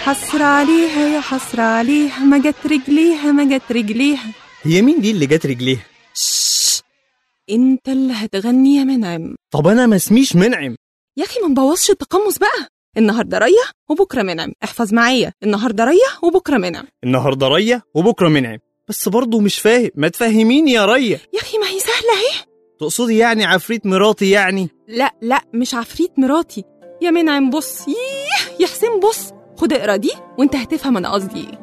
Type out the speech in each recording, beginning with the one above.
حسرة عليها يا حسرة عليها ما جت رجليها ما جت رجليها هي مين دي اللي جت رجليها شش انت اللي هتغني يا منعم طب انا ما اسميش منعم يا اخي ما نبوظش التقمص بقى النهارده ريا وبكره منعم احفظ معايا النهارده ريا وبكره منعم النهارده ريا وبكره منعم بس برضه مش فاهم ما تفهميني يا ريا يا اخي ما هي سهله اهي تقصدي يعني عفريت مراتي يعني لا لا مش عفريت مراتي يا منعم بص ييه يا حسين بص خد اقرا دي وانت هتفهم انا قصدي ايه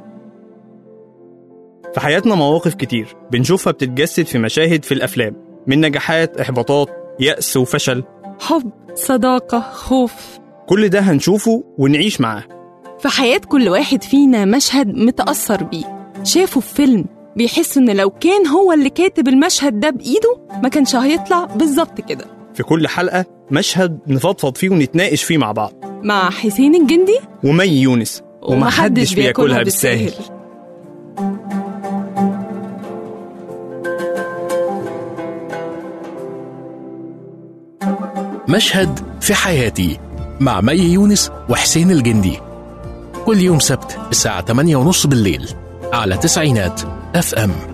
في حياتنا مواقف كتير بنشوفها بتتجسد في مشاهد في الافلام من نجاحات احباطات يأس وفشل حب صداقه خوف كل ده هنشوفه ونعيش معاه في حياة كل واحد فينا مشهد متأثر بيه شافه في فيلم بيحس إن لو كان هو اللي كاتب المشهد ده بإيده ما كانش هيطلع بالظبط كده في كل حلقة مشهد نفضفض فيه ونتناقش فيه مع بعض مع حسين الجندي ومي يونس ومحدش بياكلها بالساهل مشهد في حياتي مع مي يونس وحسين الجندي كل يوم سبت الساعة 8:30 بالليل على تسعينات اف ام